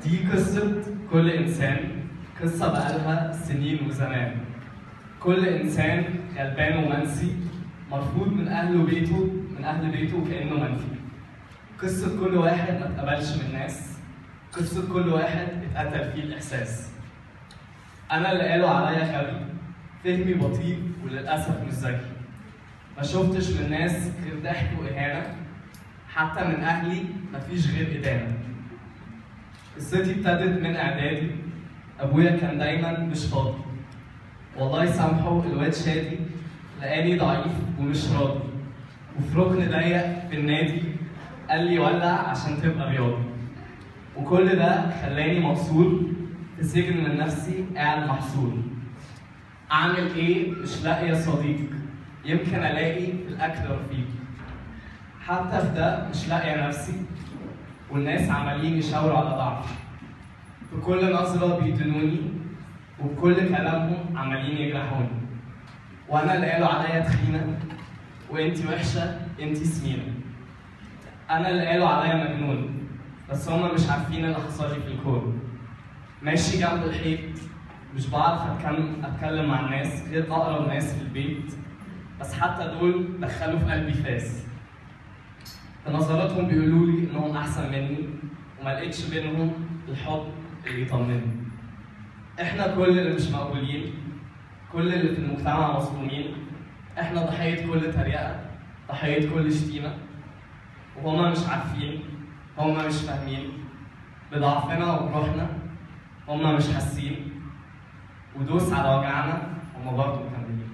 دي قصة كل إنسان قصة بقالها سنين وزمان كل إنسان غلبان ومنسي مرفوض من أهله بيته من أهل بيته كأنه منفي قصة كل واحد ما اتقبلش من الناس قصة كل واحد اتقتل فيه الإحساس أنا اللي قالوا عليا غبي فهمي بطيء وللأسف مش ذكي ما شفتش من الناس غير ضحك وإهانة حتى من أهلي مفيش غير إدانة قصتي ابتدت من إعدادي أبويا كان دايما مش فاضي والله يسامحه الواد شادي لقاني ضعيف ومش راضي وفي ركن ضيق في النادي قال لي ولع عشان تبقى رياضي وكل ده خلاني مبسوط في سجن من نفسي قاعد محصور اعمل ايه مش لاقيه صديق يمكن الاقي في الاكل رفيق حتى في ده مش لاقيه نفسي والناس عمالين يشاوروا على ضعفي في كل نظرة بيدنوني وبكل كلامهم عمالين يجرحوني وانا اللي قالوا عليا تخينة وانتي وحشة انتي سمينة انا اللي قالوا عليا مجنون بس هما مش عارفين اللي حصل لي في الكون ماشي جنب الحيط مش بعرف اتكلم اتكلم مع الناس غير اقرب ناس في البيت بس حتى دول دخلوا في قلبي فاس في نظراتهم بيقولوا لي انهم احسن مني وما لقيتش بينهم الحب اللي يطمني احنا كل اللي مش مقبولين كل اللي في المجتمع مظلومين احنا ضحية كل تريقة ضحية كل شتيمة وهما مش عارفين هما مش فاهمين بضعفنا وبروحنا هما مش حاسين ودوس على وجعنا هما برضه مكملين